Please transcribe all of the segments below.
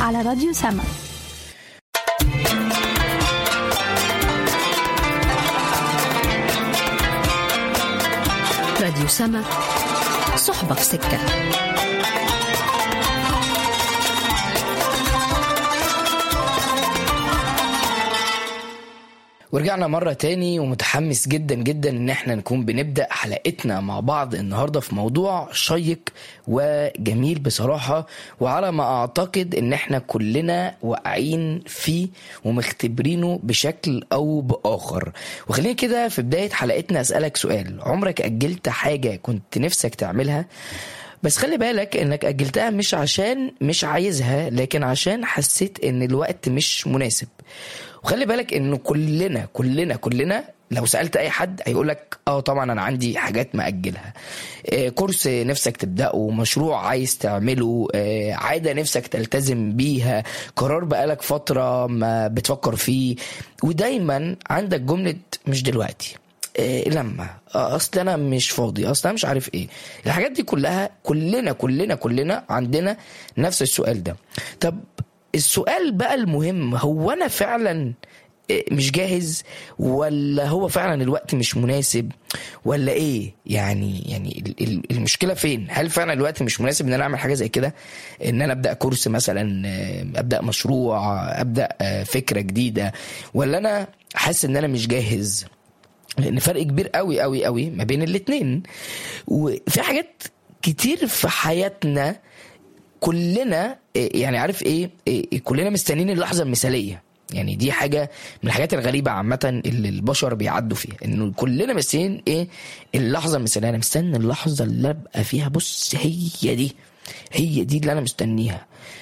على راديو سما راديو سما صحبة في سكة ورجعنا مرة تاني ومتحمس جدا جدا ان احنا نكون بنبدأ حلقتنا مع بعض النهاردة في موضوع شيق وجميل بصراحة وعلى ما اعتقد ان احنا كلنا واقعين فيه ومختبرينه بشكل او باخر وخليني كده في بداية حلقتنا اسألك سؤال عمرك اجلت حاجة كنت نفسك تعملها بس خلي بالك انك اجلتها مش عشان مش عايزها لكن عشان حسيت ان الوقت مش مناسب وخلي بالك انه كلنا كلنا كلنا لو سالت اي حد هيقولك اه طبعا انا عندي حاجات ماجلها آه كورس نفسك تبداه مشروع عايز تعمله آه عاده نفسك تلتزم بيها قرار بقالك فتره ما بتفكر فيه ودايما عندك جمله مش دلوقتي إيه لما اصل انا مش فاضي اصل انا مش عارف ايه الحاجات دي كلها كلنا كلنا كلنا عندنا نفس السؤال ده طب السؤال بقى المهم هو انا فعلا مش جاهز ولا هو فعلا الوقت مش مناسب ولا ايه يعني يعني المشكله فين هل فعلا الوقت مش مناسب ان انا اعمل حاجه زي كده ان انا ابدا كورس مثلا ابدا مشروع ابدا فكره جديده ولا انا حاسس ان انا مش جاهز لان فرق كبير قوي قوي قوي ما بين الاتنين وفي حاجات كتير في حياتنا كلنا يعني عارف ايه, إيه كلنا مستنيين اللحظه المثاليه يعني دي حاجة من الحاجات الغريبة عامة اللي البشر بيعدوا فيها انه كلنا مستنيين ايه اللحظة المثالية انا مستني اللحظة اللي ابقى فيها بص هي دي هي دي اللي انا مستنيها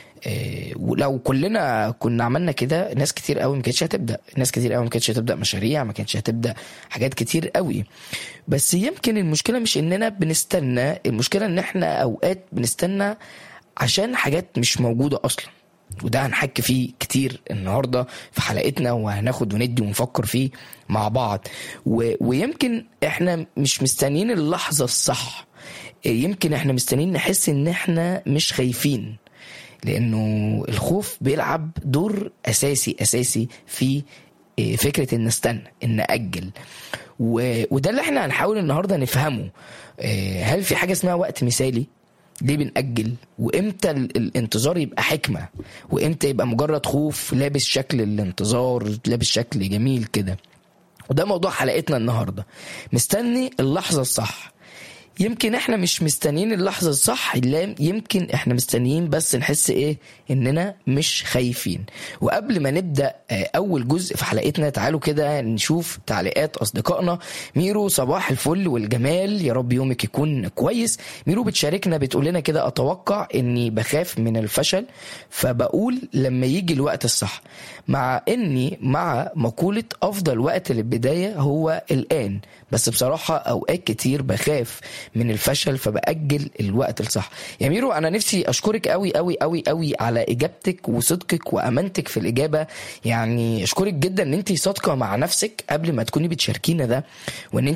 ولو كلنا كنا عملنا كده ناس كتير قوي ما كانتش هتبدا ناس كتير قوي ما كانتش هتبدا مشاريع ما كانتش هتبدا حاجات كتير قوي بس يمكن المشكله مش اننا بنستنى المشكله ان احنا اوقات بنستنى عشان حاجات مش موجوده اصلا وده هنحكي فيه كتير النهارده في حلقتنا وهناخد وندي ونفكر فيه مع بعض و... ويمكن احنا مش مستنيين اللحظه الصح يمكن احنا مستنيين نحس ان احنا مش خايفين لانه الخوف بيلعب دور اساسي اساسي في فكره ان استنى ان اجل وده اللي احنا هنحاول النهارده نفهمه هل في حاجه اسمها وقت مثالي ليه بنأجل وامتى الانتظار يبقى حكمة وامتى يبقى مجرد خوف لابس شكل الانتظار لابس شكل جميل كده وده موضوع حلقتنا النهاردة مستني اللحظة الصح يمكن احنا مش مستنيين اللحظة الصح لا يمكن احنا مستنيين بس نحس ايه اننا مش خايفين وقبل ما نبدأ اول جزء في حلقتنا تعالوا كده نشوف تعليقات اصدقائنا ميرو صباح الفل والجمال يا رب يومك يكون كويس ميرو بتشاركنا بتقول لنا كده اتوقع اني بخاف من الفشل فبقول لما يجي الوقت الصح مع اني مع مقولة افضل وقت للبداية هو الان بس بصراحة اوقات كتير بخاف من الفشل فبأجل الوقت الصح يا ميرو انا نفسي اشكرك قوي قوي قوي قوي على اجابتك وصدقك وامانتك في الاجابة يعني اشكرك جدا ان انت صادقة مع نفسك قبل ما تكوني بتشاركينا ده وان انت